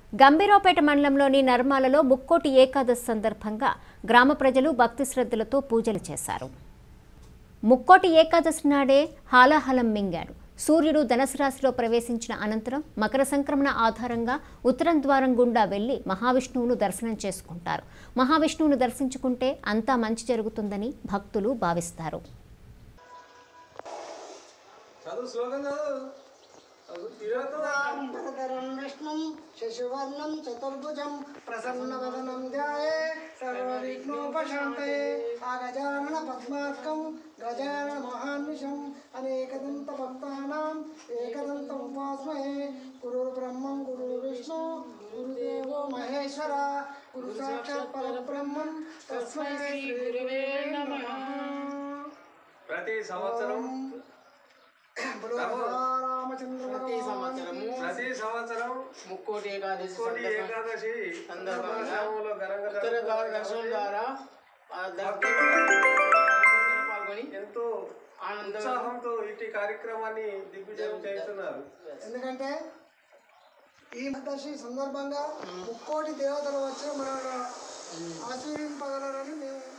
గంభీరావుపేట మండలంలోని నర్మాలలో ముక్కోటి ఏకాదశి సందర్భంగా గ్రామ ప్రజలు భక్తి శ్రద్ధలతో పూజలు చేశారు ముక్కోటి ఏకాదశి నాడే హాలాహలం మింగాడు సూర్యుడు ధనుసు రాశిలో ప్రవేశించిన అనంతరం మకర సంక్రమణ ఆధారంగా ఉత్తరం ద్వారం గుండా వెళ్లి మహావిష్ణువును దర్శనం చేసుకుంటారు మహావిష్ణువును దర్శించుకుంటే అంతా మంచి జరుగుతుందని భక్తులు భావిస్తారు చదువు శ్లోకం చదువు చదువు తీరవుతుందా? శుక్లాంబరధరం విష్ణుం శశివర్ణం చతుర్భుజం ప్రసన్నవదనం ధ్యాయే సర్వవిఘ్నోపశాంతయే ఆగజానన పద్మార్కం గజానన మహాన్విషం అనేకదంత భక్తానాం ఏకదంతం ఉపాస్మహే గురు బ్రహ్మం గురు విష్ణు గురుదేవో మహేశ్వర గురు సాక్షాత్ పరబ్రహ్మం తస్మై శ్రీ గురువే నమః ప్రతి సంవత్సరం రామచంద్ర ప్రతి సంవత్సరము ప్రతి సంవత్సరం ముక్కోటి ఏకాదశి కోటి సందర్భంగా ఏకాదశి సందర్భంగా గ్రామంలో ఘనంగా ఉత్తర ద్వార దర్శనం జరుగుతున్న ద్వారా ఆ దర్శనం పాల్గొని ఎంతో ఆనందంగా ఉత్సాహంతో ఇటు కార్యక్రమాన్ని దిగ్విజయం చేస్తున్నారు ఎందుకంటే ఈ దశి సందర్భంగా ముక్కోటి దేవతలు వచ్చి మన ఆశీర్వింపగలరని మేము